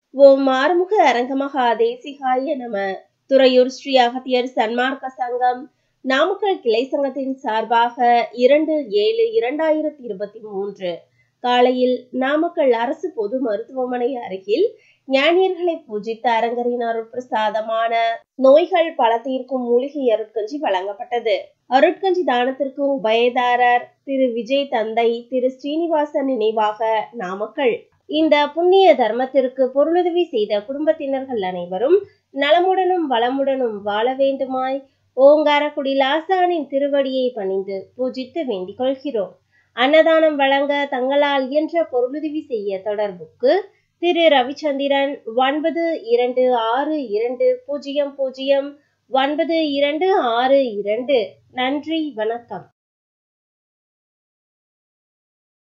ஓம் ஆறுமுக அரங்கமகா தேசிகாய நம துறையூர் ஸ்ரீ அகத்தியர் சன்மார்க்க சங்கம் நாமக்கல் கிளை சங்கத்தின் சார்பாக இரண்டு ஏழு இரண்டாயிரத்தி இருபத்தி மூன்று காலையில் நாமக்கல் அரசு பொது மருத்துவமனை அருகில் ஞானியர்களை பூஜித்த அரங்கரின் அருட்பிரசாதமான நோய்கள் பல தீர்க்கும் மூலிகை அருட்கஞ்சி வழங்கப்பட்டது அருட்கஞ்சி தானத்திற்கு உபயதாரர் திரு விஜய் தந்தை திரு ஸ்ரீனிவாசன் நினைவாக நாமக்கல் இந்த புண்ணிய தர்மத்திற்கு பொருளுதவி செய்த குடும்பத்தினர்கள் அனைவரும் நலமுடனும் வளமுடனும் வாழ வேண்டுமாய் ஓங்காரக்குடி லாசானின் திருவடியை பணிந்து பூஜித்து வேண்டிக் கொள்கிறோம் அன்னதானம் வழங்க தங்களால் இயன்ற பொருளுதவி செய்ய தொடர்புக்கு திரு ரவிச்சந்திரன் ஒன்பது இரண்டு ஆறு இரண்டு பூஜ்ஜியம் பூஜ்ஜியம் ஒன்பது இரண்டு ஆறு இரண்டு நன்றி வணக்கம்